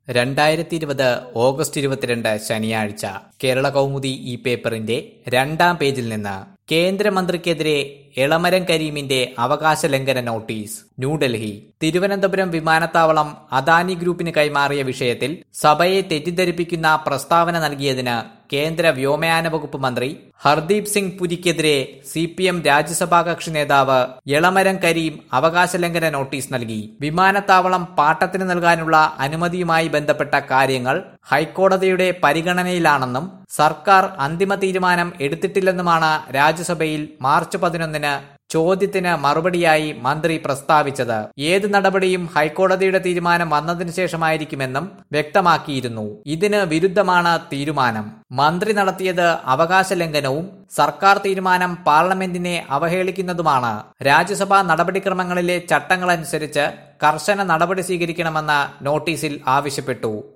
രണ്ടായിരത്തി ഇരുപത് ഓഗസ്റ്റ് ഇരുപത്തിരണ്ട് ശനിയാഴ്ച കേരള കൗമുദി ഈ പേപ്പറിന്റെ രണ്ടാം പേജിൽ നിന്ന് കേന്ദ്രമന്ത്രിക്കെതിരെ എളമരം കരീമിന്റെ അവകാശ ലംഘന നോട്ടീസ് ന്യൂഡൽഹി തിരുവനന്തപുരം വിമാനത്താവളം അദാനി ഗ്രൂപ്പിന് കൈമാറിയ വിഷയത്തിൽ സഭയെ തെറ്റിദ്ധരിപ്പിക്കുന്ന പ്രസ്താവന നൽകിയതിന് കേന്ദ്ര വ്യോമയാന വകുപ്പ് മന്ത്രി ഹർദീപ് സിംഗ് പുരിക്കെതിരെ സി പി എം രാജ്യസഭാ കക്ഷി നേതാവ് എളമരം കരീം അവകാശ ലംഘന നോട്ടീസ് നൽകി വിമാനത്താവളം പാട്ടത്തിന് നൽകാനുള്ള അനുമതിയുമായി ബന്ധപ്പെട്ട കാര്യങ്ങൾ ഹൈക്കോടതിയുടെ പരിഗണനയിലാണെന്നും സർക്കാർ അന്തിമ തീരുമാനം എടുത്തിട്ടില്ലെന്നുമാണ് രാജ്യസഭയിൽ മാർച്ച് പതിനൊന്നിന് ചോദ്യത്തിന് മറുപടിയായി മന്ത്രി പ്രസ്താവിച്ചത് ഏത് നടപടിയും ഹൈക്കോടതിയുടെ തീരുമാനം വന്നതിനു ശേഷമായിരിക്കുമെന്നും വ്യക്തമാക്കിയിരുന്നു ഇതിന് വിരുദ്ധമാണ് തീരുമാനം മന്ത്രി നടത്തിയത് അവകാശ ലംഘനവും സർക്കാർ തീരുമാനം പാർലമെന്റിനെ അവഹേളിക്കുന്നതുമാണ് രാജ്യസഭാ നടപടിക്രമങ്ങളിലെ ചട്ടങ്ങളനുസരിച്ച് കർശന നടപടി സ്വീകരിക്കണമെന്ന് നോട്ടീസിൽ ആവശ്യപ്പെട്ടു